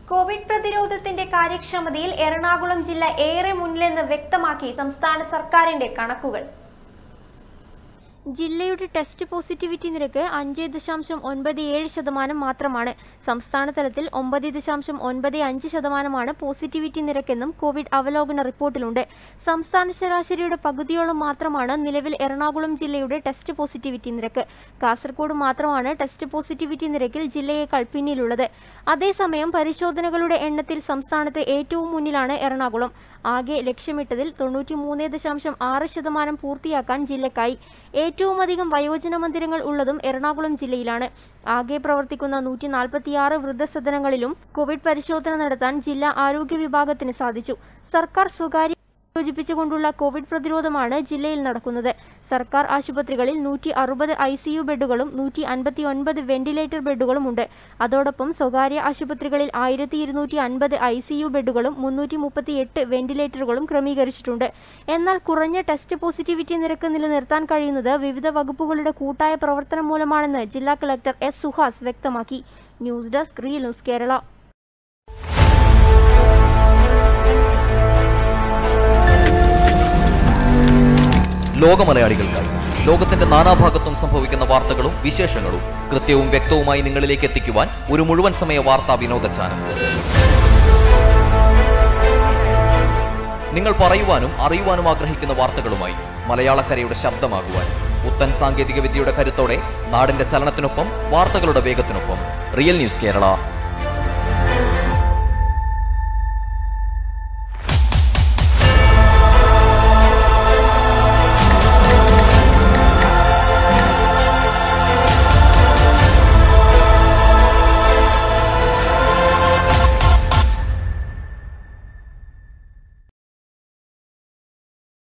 Covid പ്രതിരോധത്തിന്റെ കാര്യക്ഷമതയിൽ എറണാകുളം ജില്ല ഏറെ മുന്നിലെന്ന് വ്യക്തമാക്കി സംസ്ഥാന സർക്കാരിന്റെ കണക്കുകൾ ജില്ലയുടെ ടെസ്റ്റ് പോസിറ്റിവിറ്റി നിരക്ക് അഞ്ച് ദശാംശം ഒൻപത് ഏഴ് ശതമാനം മാത്രമാണ് സംസ്ഥാന തലത്തിൽ ഒമ്പത് ദശാംശം ഒൻപത് അഞ്ച് ശതമാനമാണ് പോസിറ്റിവിറ്റി നിരക്കെന്നും കോവിഡ് അവലോകന റിപ്പോർട്ടിലുണ്ട് സംസ്ഥാന ശരാശരിയുടെ പകുതിയോളം മാത്രമാണ് നിലവിൽ എറണാകുളം ജില്ലയുടെ ടെസ്റ്റ് പോസിറ്റിവിറ്റി നിരക്ക് കാസർഗോഡ് മാത്രമാണ് ടെസ്റ്റ് പോസിറ്റിവിറ്റി നിരക്കിൽ ജില്ലയേക്കാൾ പിന്നിലുള്ളത് അതേസമയം പരിശോധനകളുടെ എണ്ണത്തിൽ സംസ്ഥാനത്ത് ഏറ്റവും മുന്നിലാണ് എറണാകുളം ആകെ ലക്ഷ്യമിട്ടതിൽ തൊണ്ണൂറ്റി മൂന്ന് ദശാംശം ആറ് ശതമാനം പൂർത്തിയാക്കാൻ ജില്ലക്കായി ഏറ്റവും അധികം വയോജന മന്ദിരങ്ങൾ ഉള്ളതും എറണാകുളം ജില്ലയിലാണ് ആകെ പ്രവർത്തിക്കുന്ന നൂറ്റി നാൽപ്പത്തിയാറ് വൃദ്ധസദനങ്ങളിലും കോവിഡ് പരിശോധന നടത്താൻ ജില്ലാ ആരോഗ്യ വിഭാഗത്തിന് സാധിച്ചു സർക്കാർ സ്വകാര്യ യോജിപ്പിച്ചുകൊണ്ടുള്ള കോവിഡ് പ്രതിരോധമാണ് ജില്ലയിൽ നടക്കുന്നത് സർക്കാർ ആശുപത്രികളിൽ നൂറ്റി അറുപത് ഐ സി യു ബെഡുകളും നൂറ്റി അൻപത്തി ഒൻപത് വെന്റിലേറ്റർ ബെഡുകളുമുണ്ട് അതോടൊപ്പം സ്വകാര്യ ആശുപത്രികളിൽ ആയിരത്തി ഇരുന്നൂറ്റി അൻപത് ഐ സി യു ബെഡുകളും മുന്നൂറ്റി മുപ്പത്തി എട്ട് വെന്റിലേറ്ററുകളും ക്രമീകരിച്ചിട്ടുണ്ട് എന്നാൽ കുറഞ്ഞ ടെസ്റ്റ് പോസിറ്റിവിറ്റി നിരക്ക് നിലനിർത്താൻ കഴിയുന്നത് വിവിധ വകുപ്പുകളുടെ കൂട്ടായ പ്രവർത്തനം മൂലമാണെന്ന് ജില്ലാ കളക്ടർ എസ് സുഹാസ് വ്യക്തമാക്കി news desk real news Kerala ലോകമലയാളികൾക്കായി ലോകത്തിന്റെ നാനാഭാഗത്തും സംഭവിക്കുന്ന വാർത്തകളും വിശേഷങ്ങളും കൃത്യവും വ്യക്തവുമായി നിങ്ങളിലേക്ക് എത്തിക്കുവാൻ ഒരു മുഴുവൻ സമയ വാർത്താ വിനോദ ചാനൽ നിങ്ങൾ പറയുവാനും അറിയുവാനും ആഗ്രഹിക്കുന്ന വാർത്തകളുമായി മലയാളക്കരയുടെ ശബ്ദമാകുവാൻ പുത്തൻ സാങ്കേതിക വിദ്യയുടെ കരുത്തോടെ നാടിന്റെ ചലനത്തിനൊപ്പം വാർത്തകളുടെ വേഗത്തിനൊപ്പം റിയൽ ന്യൂസ് കേരള